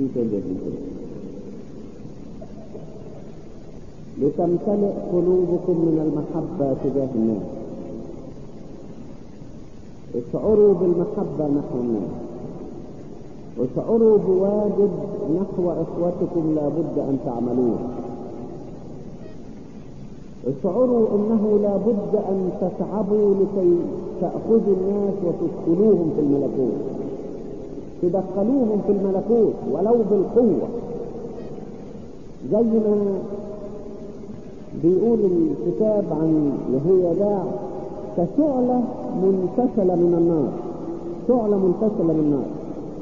تجد لتمتلئ قلوبكم من المحبة تجاه الناس اشعروا بالمحبة نحو الناس واشعروا بواجب نحو اخوتكم لا بد ان تعملوه اشعروا انه لا بد ان تتعبوا لكي تأخذوا الناس وتدخلوهم في الملكوت تدخلوهم في الملكوت ولو بالقوة زي ما بيقول الكتاب عن يهويداع كشعلة منتشلة من النار شعلة منتشلة من النار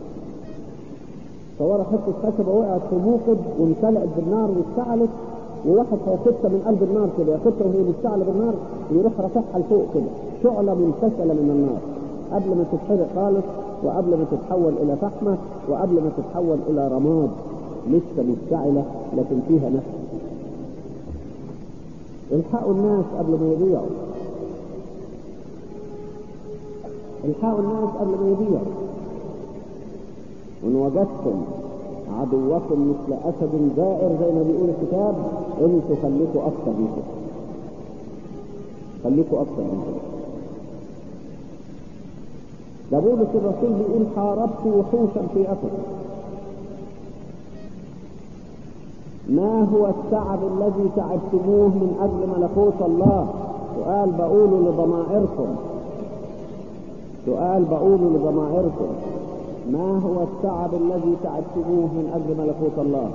تصور حتة خشبة وقعت في موقد وامتلأت بالنار واشتعلت وواحد هياخدها من قلب النار كده ياخدها وهي مشتعلة بالنار ويروح رافعها لفوق كده شعلة منتشلة من النار قبل ما تتحرق خالص وقبل ما تتحول إلى فحمة وقبل ما تتحول إلى رماد لسه مشتعلة لكن فيها نفس الحقوا الناس قبل ما يضيعوا الحقوا الناس قبل ما يضيعوا وان وجدتم عدوكم مثل اسد زائر زي ما بيقول الكتاب انتوا خليكوا اكثر من كده خليكوا اكثر من كده ده بولس الرسول بيقول حاربت وحوشا في افريقيا ما هو التعب الذي تعبتموه من اجل ملكوت الله سؤال بقوله لضمائركم سؤال بقوله لضمائركم ما هو التعب الذي تعبتموه من اجل ملكوت الله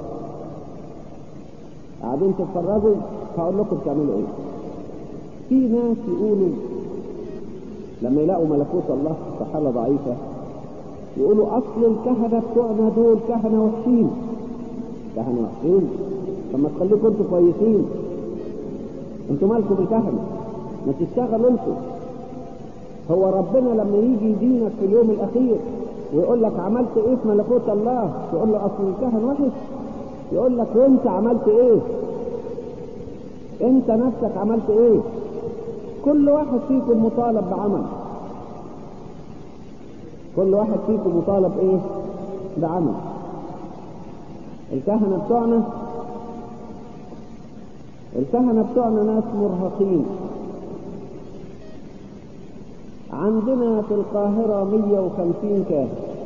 قاعدين تتفرجوا هقول لكم بتعملوا ايه في ناس يقولوا لما يلاقوا ملكوت الله في حاله ضعيفه يقولوا اصل الكهنه بتوعنا دول كهنه وحشين كهنه وحشين طب ما تخليكم انتوا كويسين انتوا مالكم الكهنه ما تشتغلوا انتوا هو ربنا لما يجي يدينك في اليوم الاخير ويقول لك عملت ايه في ملكوت الله تقول له اصل الكهن وحش يقول لك وانت عملت ايه انت نفسك عملت ايه كل واحد فيكم مطالب بعمل كل واحد فيكم مطالب ايه بعمل الكهنة بتوعنا الكهنة بتوعنا ناس مرهقين عندنا في القاهرة 150 كاهن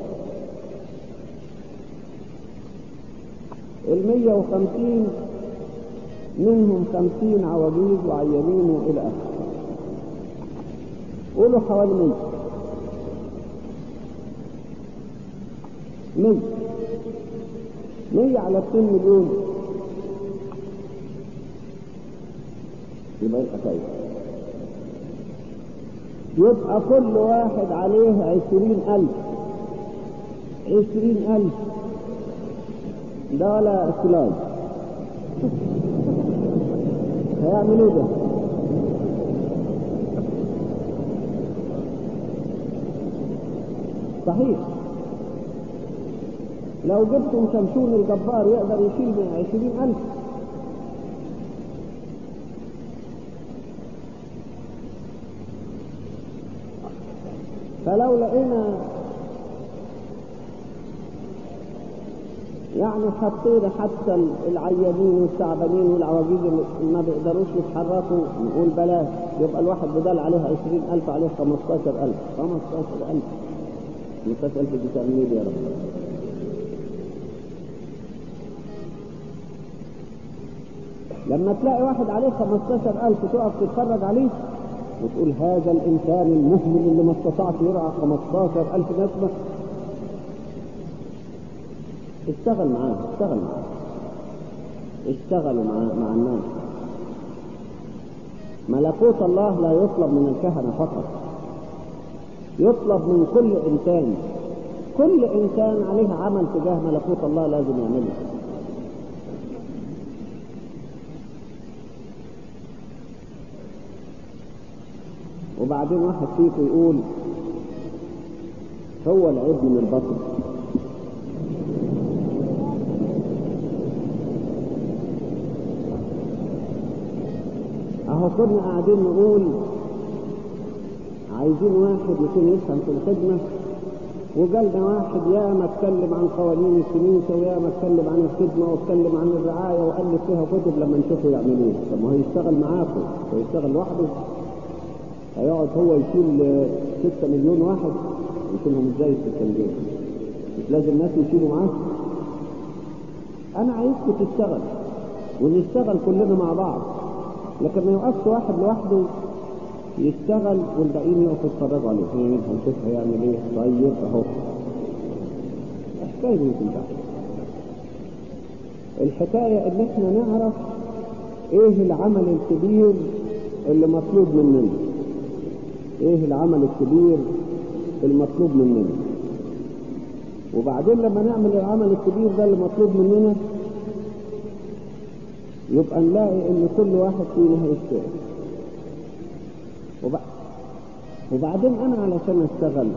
ال 150 منهم 50 عواجيز وعيانين والى اخره قولوا حوالي 100 100 100 على 2 مليون يبقى يبقى كويس يبقى كل واحد عليه عشرين ألف عشرين ألف ده ولا سلاج هيعملوا ده صحيح لو جبتم شمشون الجبار يقدر يشيل من عشرين ألف فلو لقينا يعني حطينا حتى العيانين والتعبانين والعواجيز اللي ما بيقدروش يتحركوا نقول بلاش يبقى الواحد بدل عليها عشرين ألف عليه خمستاشر ألف خمستاشر ألف خمستاشر ألف دي تعمل يا رب لما تلاقي واحد عليه خمستاشر ألف تقف تتفرج عليه وتقول هذا الإنسان المهمل اللي ما استطاعش يرعى 15 ألف نسمة اشتغل معاه اشتغل معاه اشتغلوا مع, مع الناس ملكوت الله لا يطلب من الكهنة فقط يطلب من كل إنسان كل إنسان عليه عمل تجاه ملكوت الله لازم يعمله وبعدين واحد فيكم يقول هو العيب من البطن اهو كنا قاعدين نقول عايزين واحد يكون يفهم في الخدمة وقالنا واحد يا ما اتكلم عن قوانين الكنيسه ويا ما اتكلم عن الخدمه واتكلم عن الرعايه والف فيها كتب لما نشوفه يعمل ايه طب ما هو يشتغل معاكم ويشتغل لوحده هيقعد هو يشيل 6 مليون واحد يشيلهم ازاي 6 مليون مش لازم الناس يشيلوا معاه انا عايزكم تشتغل ونشتغل كلنا مع بعض لكن ما يوقفش واحد لوحده يشتغل والباقيين يقفوا يتفرجوا عليه ايه هنشوف هيعمل ايه طيب اهو الحكايه دي تنتهي الحكايه ان احنا نعرف ايه العمل الكبير اللي مطلوب مننا ايه العمل الكبير المطلوب مننا وبعدين لما نعمل العمل الكبير ده اللي مطلوب مننا يبقى نلاقي ان كل واحد فينا هيشتغل وبعدين انا علشان اشتغل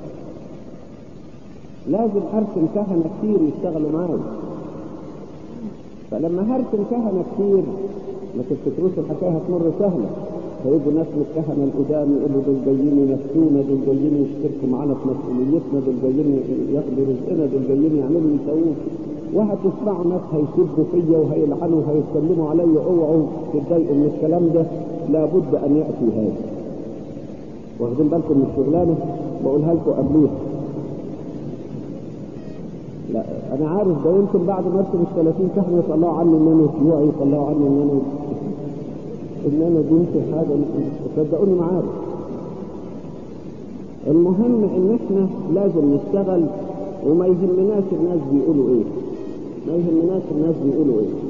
لازم ارسم كهنه كتير يشتغلوا معايا فلما هرسم كهنه كتير ما تفتكروش الحكايه هتمر سهله فيجوا ناس من الكهنه القدام يقولوا دول جايين ينافسونا دول جايين يشتركوا معانا في مسؤوليتنا دول جايين ياخدوا رزقنا دول جايين يعملوا يسووا وهتسمعوا ناس هيسبوا فيا وهيلعنوا وهيتكلموا عليا اوعوا تتضايقوا من الكلام ده لابد ان ياتي هذا واخدين بالكم من الشغلانه بقولها لكم قبليها لا انا عارف ده يمكن بعد ما ارسم ال 30 كهنه يطلعوا عني ان انا شيوعي يطلعوا عني ان انا ان انا دينت حاجه صدقوني ما عارف المهم ان احنا لازم نشتغل وما يهمناش الناس بيقولوا ايه ما يهمناش الناس بيقولوا ايه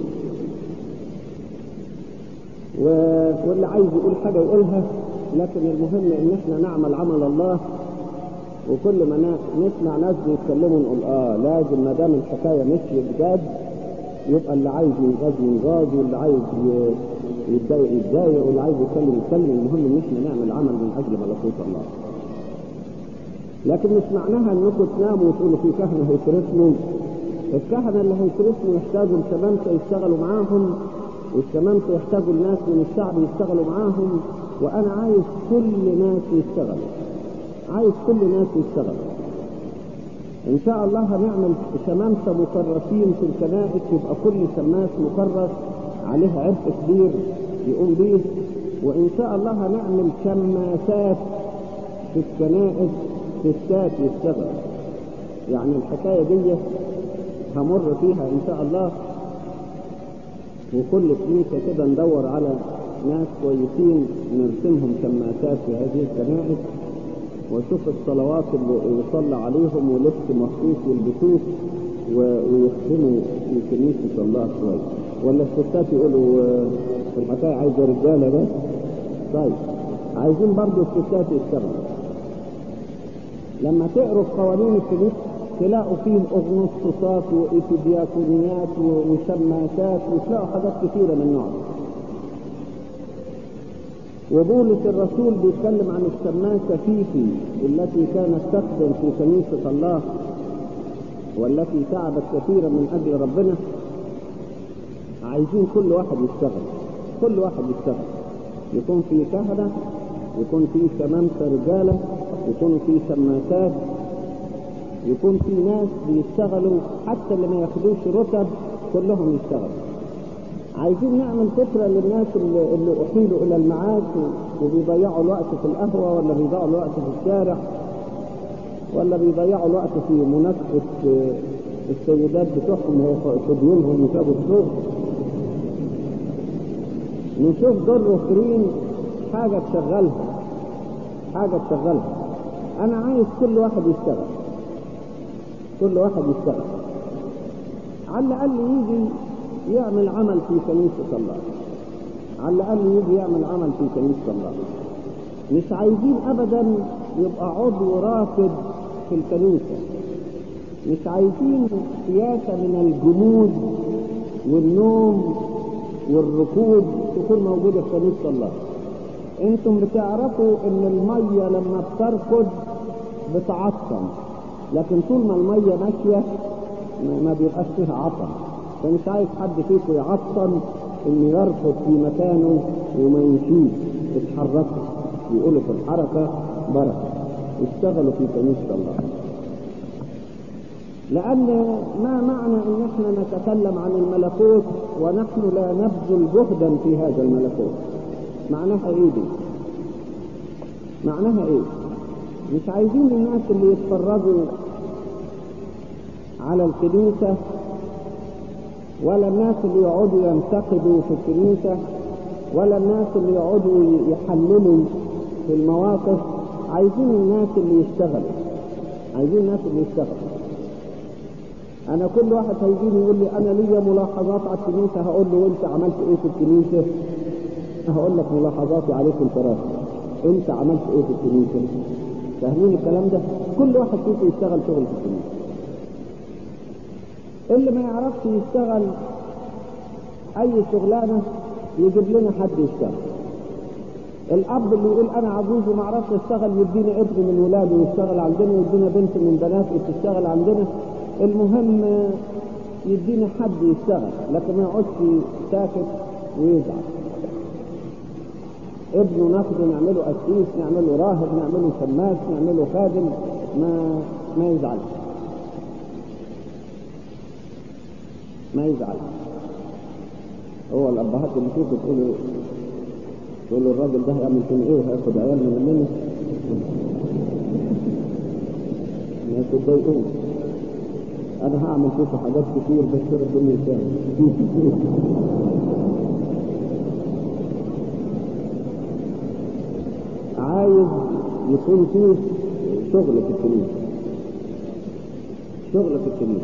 و... واللي عايز يقول حاجه يقولها لكن المهم ان احنا نعمل عمل الله وكل ما نسمع ناس بيتكلموا نقول اه لازم ما دام الحكايه مشيت بجد يبقى اللي عايز ينغاز ينغاز واللي عايز يتضايق يتضايق واللي عايز يتكلم يتكلم المهم ان احنا نعمل عمل من اجل ملكوت الله. لكن مش معناها انكم تناموا وتقولوا في كهنه هيترسموا الكهنه اللي هيترسموا يحتاجوا الشمامسه يشتغلوا معاهم والشمامسه يحتاجوا الناس من الشعب يشتغلوا معاهم وانا عايز كل ناس يشتغلوا عايز كل ناس يشتغلوا ان شاء الله هنعمل شمامسة مكرسين في الكنائس يبقى كل شماس مكرس عليه عبء كبير يقوم بيه وان شاء الله هنعمل شماسات في الكنائس ستات يشتغل يعني الحكاية دي همر فيها ان شاء الله وكل كنيسة كده ندور على ناس كويسين نرسمهم شماسات في هذه الكنائس واشوف الصلوات اللي يصلى عليهم ولبس مخصوص يلبسوه ويخدموا في كنيسة الله شوية ولا الستات يقولوا الحكاية عايزة رجالة بس طيب عايزين برضه الستات يشتغلوا لما تقروا في قوانين الكنيسة تلاقوا فيه اغنسطسات وإيتيدياكونيات وشماسات وتلاقوا حاجات كثيرة من نوع وبولس الرسول بيتكلم عن الشماسة فيفي التي كانت تخدم في كنيسة الله والتي تعبت كثيرا من أجل ربنا عايزين كل واحد يشتغل كل واحد يشتغل يكون في كهنة يكون في شمامسة رجالة يكون في شماسات يكون في ناس بيشتغلوا حتى اللي ما ياخدوش رتب كلهم يشتغلوا عايزين نعمل فكرة للناس اللي, اللي أحيلوا إلى المعاش وبيضيعوا الوقت في القهوة ولا بيضيعوا الوقت في الشارع ولا بيضيعوا الوقت في مناقشة السيدات بتوعهم وفضيونهم وسابوا الشغل نشوف دول آخرين حاجة تشغلها حاجة تشغلها أنا عايز كل واحد يشتغل كل واحد يشتغل على الأقل يجي يعمل عمل في كنيسة الله على الأقل يجي يعمل عمل في كنيسة الله مش عايزين أبدا يبقى عضو رافض في الكنيسة مش عايزين سياسة من الجمود والنوم والركود تكون موجودة في كنيسة الله انتم بتعرفوا ان المية لما بتركض بتعطل لكن طول ما المية ماشية ما بيبقاش فيها عطل فمش عايز حد فيكم يعطل انه يرفض في مكانه وما يمشيش يتحركوا يقولوا في الحركة بركة اشتغلوا في كنيسة الله لأن ما معنى أن احنا نتكلم عن الملكوت ونحن لا نبذل جهدا في هذا الملكوت معناها ايه دي معناها ايه مش عايزين الناس اللي يتفرجوا على الكنيسة ولا الناس اللي يقعدوا ينتقدوا في الكنيسة ولا الناس اللي يقعدوا يحللوا في المواقف عايزين الناس اللي يشتغلوا عايزين الناس اللي يشتغلوا انا كل واحد هيجيني يقول لي انا ليا ملاحظات على الكنيسة هقول له وانت عملت ايه في الكنيسة هقول لك ملاحظاتي عليك انت راسك انت عملت ايه في الكنيسة فاهمين الكلام ده كل واحد فيكم يشتغل شغل في الكنيسة اللي ما يعرفش يشتغل اي شغلانة يجيب لنا حد يشتغل الاب اللي يقول انا عجوز وما اعرفش اشتغل يديني ابن من ولاده يشتغل عندنا يدينا بنت من بناتي تشتغل عندنا المهم يدينا حد يشتغل لكن ما يقعدش ساكت ويزعل ابنه ناخده نعمله قسيس نعمله راهب نعمله شماس نعمله خادم ما ما يزعلش ما يزعل هو الابهات اللي فيكم تقولوا تقولوا الراجل ده هيعمل فينا ايه وهياخد عيالنا مننا ما تتضايقوش انا هعمل فيكم حاجات كتير بس ربنا يسامح عايز يكون فيه شغل في الكنيسة شغل في الكنيسة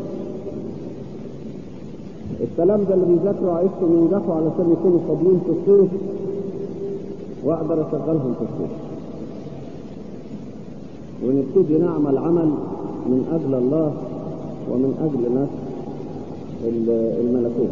الكلام ده اللي بيذاكروا عايزكم ينجحوا علشان يكونوا فاضيين في الصيف واقدر اشغلهم في الصيف ونبتدي نعمل عمل من اجل الله ومن اجل نفس الملكوت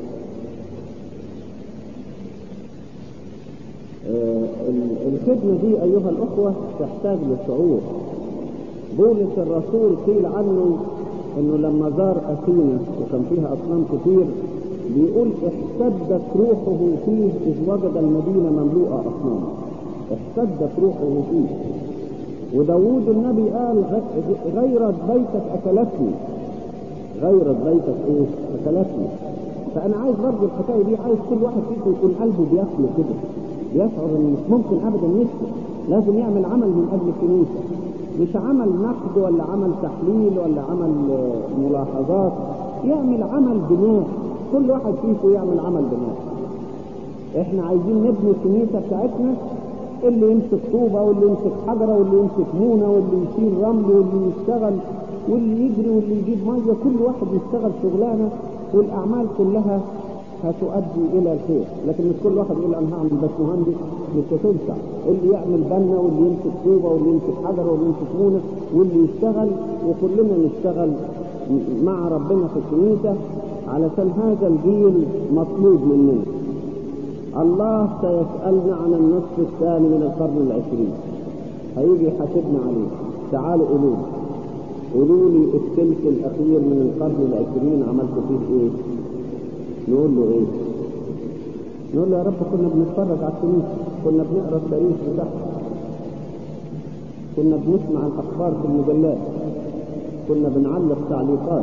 الخدمة دي أيها الأخوة تحتاج للشعور بولس الرسول قيل عنه انه لما زار اثينا وكان فيها اصنام كتير بيقول احتدت روحه فيه اذ وجد المدينه مملوءه اصنام احتدت روحه فيه وداوود النبي قال غيرت بيتك اكلتني غيرت بيتك ايه اكلتني فانا عايز برضه الحكايه دي عايز كل واحد فيكم يكون قلبه بياكله كده يشعر ان مش ممكن ابدا يسكت لازم يعمل عمل من اجل الكنيسه مش عمل نقد ولا عمل تحليل ولا عمل ملاحظات يعمل عمل بناء كل واحد فيكم يعمل عمل بناء احنا عايزين نبني الكنيسة بتاعتنا اللي يمسك طوبة واللي يمسك حجرة واللي يمسك مونة واللي يشيل رمل واللي يشتغل واللي يجري واللي يجيب مية كل واحد يشتغل شغلانة والأعمال كلها هتؤدي إلى الخير لكن مش كل واحد يقول أنا هعمل بس مهندس مش هتنفع اللي يعمل بنا واللي يمسك طوبة واللي يمسك حجر واللي يمسك مونة واللي يشتغل وكلنا نشتغل مع ربنا في الكنيسة علشان هذا الجيل مطلوب مننا الله سيسألنا عن النصف الثاني من القرن العشرين هيجي يحاسبنا عليه تعالوا قولوا لي قولوا لي الثلث الأخير من القرن العشرين عملتوا فيه إيه؟ نقول له إيه؟ نقول له يا رب كنا بنتفرج على الكنيسة كنا بنقرا التاريخ بتاعها كنا بنسمع الأخبار في المجلات كنا بنعلق تعليقات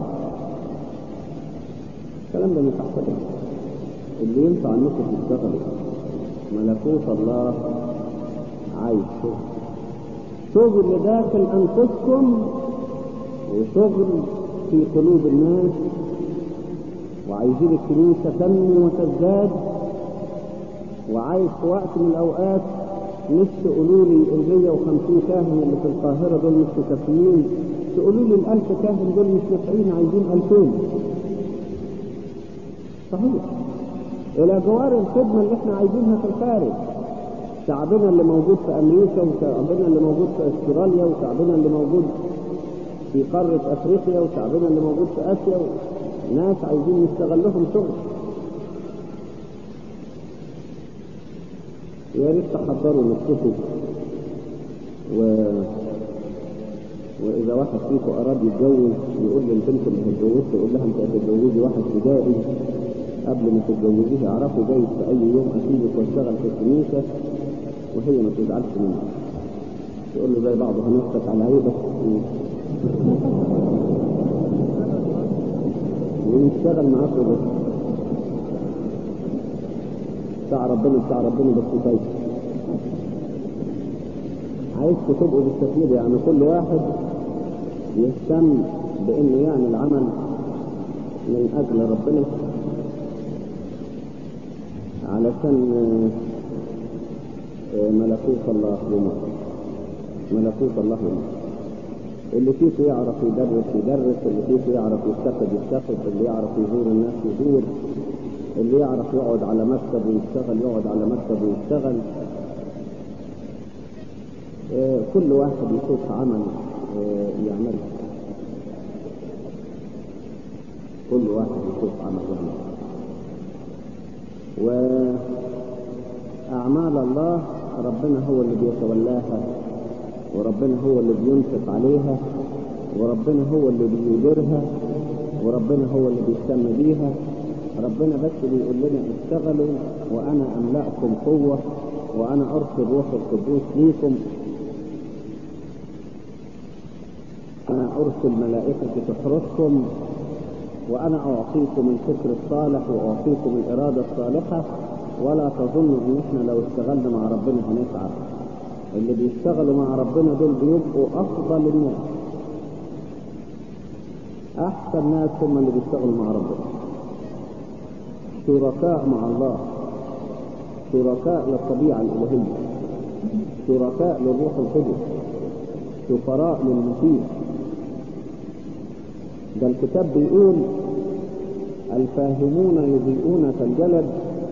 الكلام ده مش أحسن اللي ينفع انكم تشتغلوا ملكوت الله عايز شغل شغل داخل انفسكم وشغل في قلوب الناس وعايزين الكنيسه تنمو وتزداد وعايز في وقت من الاوقات مش تقولوا لي ال 150 كاهن اللي في القاهره دول مش مكفيين تقولوا لي ال 1000 كاهن دول مش نافعين عايزين 2000 صحيح الى جوار الخدمة اللي احنا عايزينها في الخارج شعبنا اللي موجود في امريكا وشعبنا اللي موجود في استراليا وشعبنا اللي موجود في قارة افريقيا وشعبنا اللي موجود في اسيا ناس عايزين نشتغل لهم شغل يا ريت تحضروا نفسكم و... واذا واحد فيكم اراد يتجوز يقول للبنت اللي هتجوزها يقول لها انت هتتجوزي واحد بدائي قبل ما تتجوزيه اعرفوا جايز في اي يوم اسيبك واشتغل في الكنيسه وهي ما تزعلش منك تقول له زي بعض هنفسك على عيبك ويشتغل معاكم بس بتاع ربنا بتاع ربنا بس كويس عايزكم تبقوا بالتفكير يعني كل واحد يهتم بانه يعمل عمل من اجل ربنا علشان ملكوت الله يمر ملكوت الله يمر اللي فيكم يعرف يدرس يدرس اللي فيكم يعرف يستفد يستفد اللي يعرف يزور الناس يزور اللي يعرف يقعد على مكتب ويشتغل يقعد على مكتب ويشتغل اه كل واحد يشوف عمل اه يعمله كل واحد يشوف عمل يعمله وأعمال الله ربنا هو اللي بيتولاها وربنا هو اللي بينفق عليها وربنا هو اللي بيديرها وربنا هو اللي بيهتم بيها ربنا بس بيقول لنا اشتغلوا وانا املأكم قوة وانا ارسل روح القدوس ليكم انا ارسل ملائكتي تحرسكم وانا اعطيكم الفكر الصالح واعطيكم الاراده الصالحه ولا تظنوا ان احنا لو اشتغلنا مع ربنا هنتعب اللي بيشتغلوا مع ربنا دول بيبقوا افضل الناس احسن ناس هم اللي بيشتغلوا مع ربنا شركاء مع الله شركاء للطبيعه الالهيه شركاء للروح القدس سفراء للمسيح ده الكتاب بيقول الفاهمون يضيئون كالجلد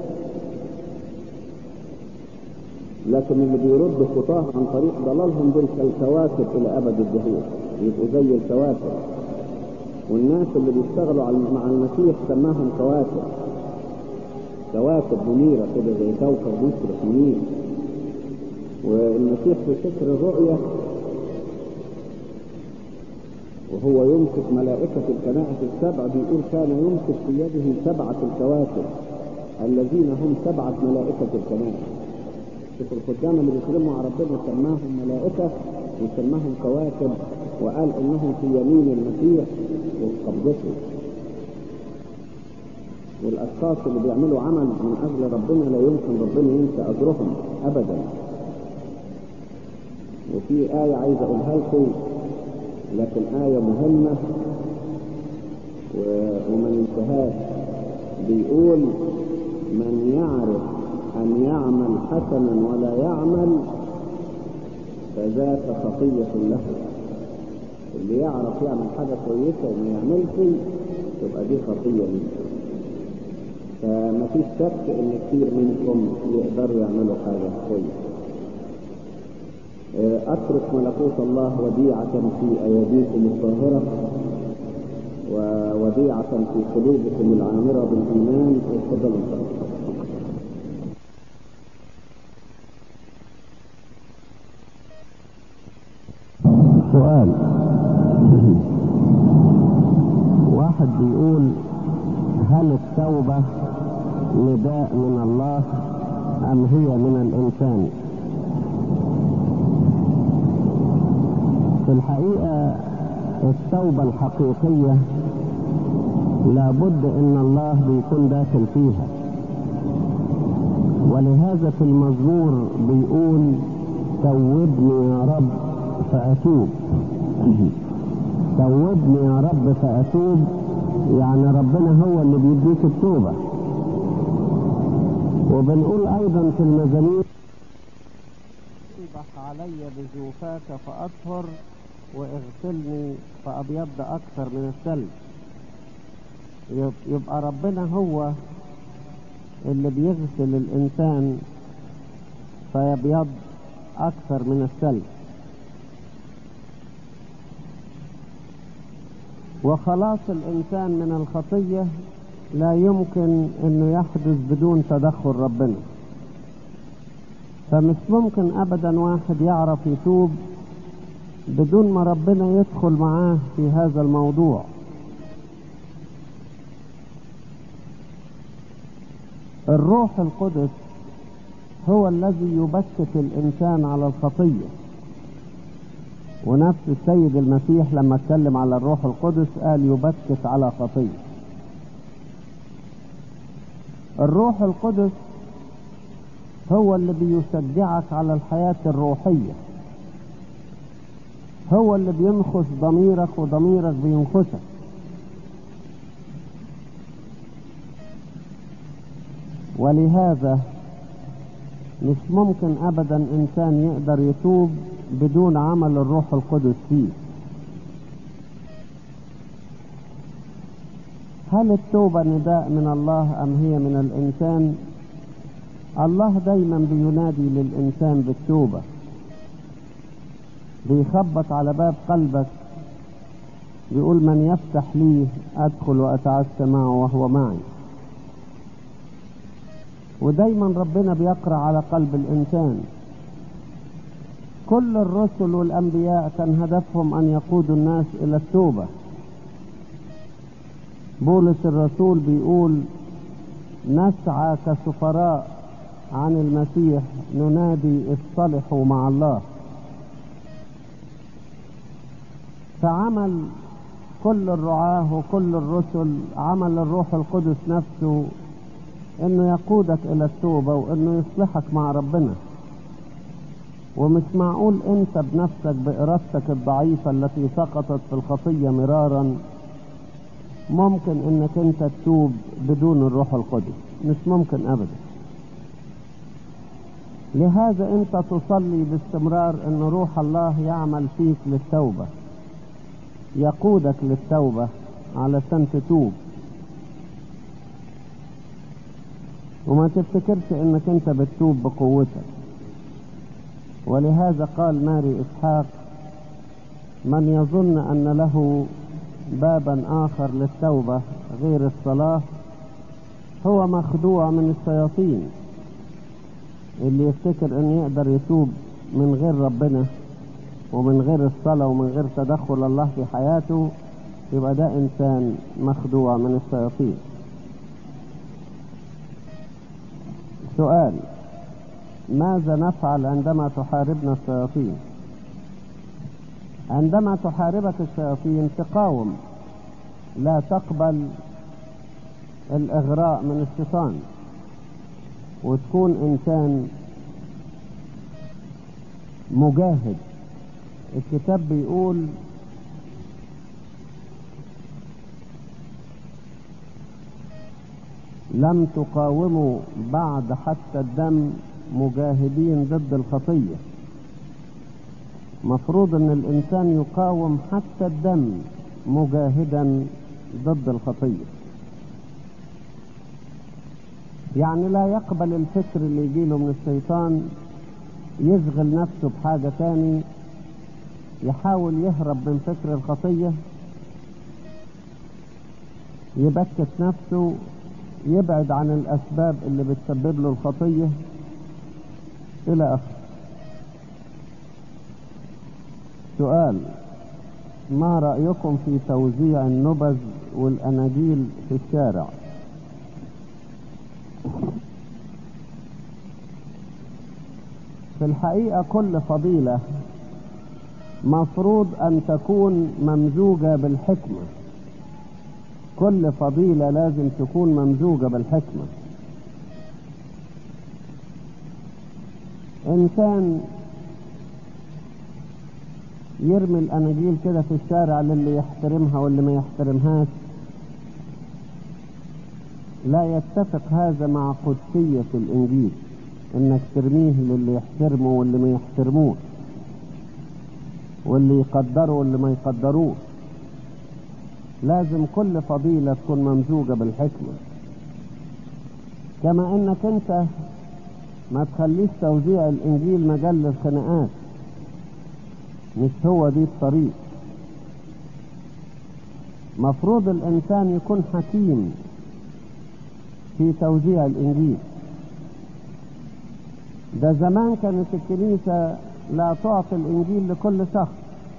لكن اللي بيرد خطاه عن طريق ضلالهم دول كالكواكب الى ابد الدهور يبقوا زي الكواكب والناس اللي بيشتغلوا مع المسيح سماهم كواكب كواكب منيرة كده زي كوكب مشرق منير والمسيح في سفر الرؤيا وهو يمسك ملائكة الكنائس السبع بيقول كان يمسك في يده سبعة الكواكب الذين هم سبعة ملائكة الكنائس شوف الخدام اللي بيخدموا على ربنا سماهم ملائكة وسماهم كواكب وقال انهم في يمين المسيح وفي قبضته والاشخاص اللي بيعملوا عمل من اجل ربنا لا يمكن ربنا ينسى اجرهم ابدا وفي آية عايز اقولها لكم لكن آية مهمة وما ننساهاش بيقول من يعرف أن يعمل حسنا ولا يعمل فذاك خطية له اللي يعرف يعمل حاجة كويسة وما يعملش تبقى دي خطية ليه فما فيش شك ان كثير منكم يقدروا يعملوا حاجة كويسة اترك ملكوت الله وديعة في ايديكم الطاهرة ووديعة في قلوبكم العامرة بالايمان وتفضلوا سؤال واحد بيقول هل التوبة نداء من الله أم هي من الإنسان في الحقيقة التوبة الحقيقية لابد ان الله بيكون داخل فيها ولهذا في المزمور بيقول توبني يا رب فأتوب توبني يا رب فأتوب يعني ربنا هو اللي بيديك التوبة وبنقول أيضا في المزامير اصبح علي بجوفاك فأطهر واغسلني فأبيض أكثر من الثلج يبقى ربنا هو اللي بيغسل الإنسان فيبيض أكثر من الثلج وخلاص الإنسان من الخطية لا يمكن أنه يحدث بدون تدخل ربنا فمش ممكن أبدا واحد يعرف يتوب بدون ما ربنا يدخل معاه في هذا الموضوع الروح القدس هو الذي يبكت الإنسان على الخطية ونفس السيد المسيح لما اتكلم على الروح القدس قال يبكت على خطية الروح القدس هو اللي بيشجعك على الحياة الروحية هو اللي بينخس ضميرك وضميرك بينخسك ولهذا مش ممكن ابدا انسان يقدر يتوب بدون عمل الروح القدس فيه هل التوبة نداء من الله ام هي من الانسان الله دايما بينادي للانسان بالتوبة بيخبط على باب قلبك بيقول من يفتح لي ادخل واتعشى معه وهو معي ودايما ربنا بيقرا على قلب الانسان كل الرسل والانبياء كان هدفهم ان يقودوا الناس الى التوبه بولس الرسول بيقول نسعى كسفراء عن المسيح ننادي اصطلحوا مع الله فعمل كل الرعاه وكل الرسل عمل الروح القدس نفسه انه يقودك الى التوبة وانه يصلحك مع ربنا ومش معقول انت بنفسك بارادتك الضعيفة التي سقطت في الخطية مرارا ممكن انك انت تتوب بدون الروح القدس مش ممكن ابدا لهذا انت تصلي باستمرار ان روح الله يعمل فيك للتوبة يقودك للتوبة علشان تتوب وما تفتكرش انك انت بتتوب بقوتك ولهذا قال ماري اسحاق من يظن ان له بابا اخر للتوبة غير الصلاة هو مخدوع من الشياطين اللي يفتكر ان يقدر يتوب من غير ربنا ومن غير الصلاة ومن غير تدخل الله في حياته يبقى ده انسان مخدوع من الشياطين سؤال ماذا نفعل عندما تحاربنا الشياطين عندما تحاربك الشياطين تقاوم لا تقبل الاغراء من الشيطان وتكون انسان مجاهد الكتاب بيقول لم تقاوموا بعد حتى الدم مجاهدين ضد الخطية مفروض ان الانسان يقاوم حتى الدم مجاهدا ضد الخطية يعني لا يقبل الفكر اللي يجيله من الشيطان يشغل نفسه بحاجة تاني يحاول يهرب من فكر الخطية يبكت نفسه يبعد عن الأسباب اللي بتسبب له الخطية إلى آخره سؤال ما رأيكم في توزيع النبذ والأناجيل في الشارع في الحقيقة كل فضيلة مفروض أن تكون ممزوجة بالحكمة كل فضيلة لازم تكون ممزوجة بالحكمة إنسان يرمي الأناجيل كده في الشارع للي يحترمها واللي ما يحترمهاش لا يتفق هذا مع قدسية الإنجيل إنك ترميه للي يحترمه واللي ما يحترموش واللي يقدروا واللي ما يقدروش لازم كل فضيلة تكون ممزوجة بالحكمة كما انك انت ما تخليش توزيع الانجيل مجال للخناقات مش هو دي الطريق مفروض الانسان يكون حكيم في توزيع الانجيل ده زمان كانت الكنيسة لا تعطي الانجيل لكل شخص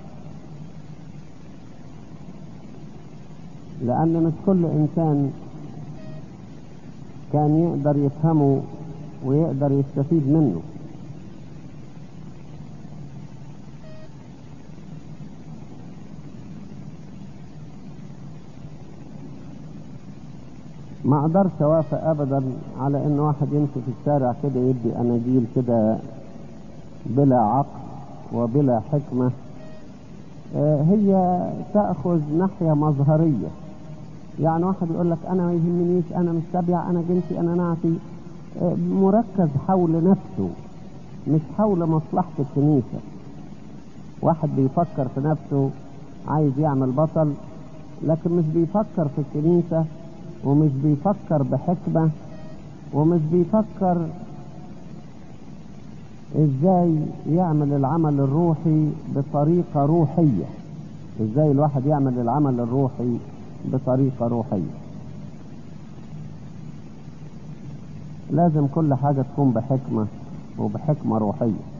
لأن مش كل إنسان كان يقدر يفهمه ويقدر يستفيد منه ما اقدرش اوافق ابدا على ان واحد يمشي في الشارع كده يدي اناجيل كده بلا عقل وبلا حكمة آه، هي تأخذ ناحية مظهرية يعني واحد يقول لك انا ما يهمنيش انا مش تابع انا جنسي انا نعتي آه، مركز حول نفسه مش حول مصلحة الكنيسة واحد بيفكر في نفسه عايز يعمل بطل لكن مش بيفكر في الكنيسة ومش بيفكر بحكمة ومش بيفكر ازاي يعمل العمل الروحي بطريقة روحية ازاي الواحد يعمل العمل الروحي بطريقة روحية لازم كل حاجة تكون بحكمة وبحكمة روحية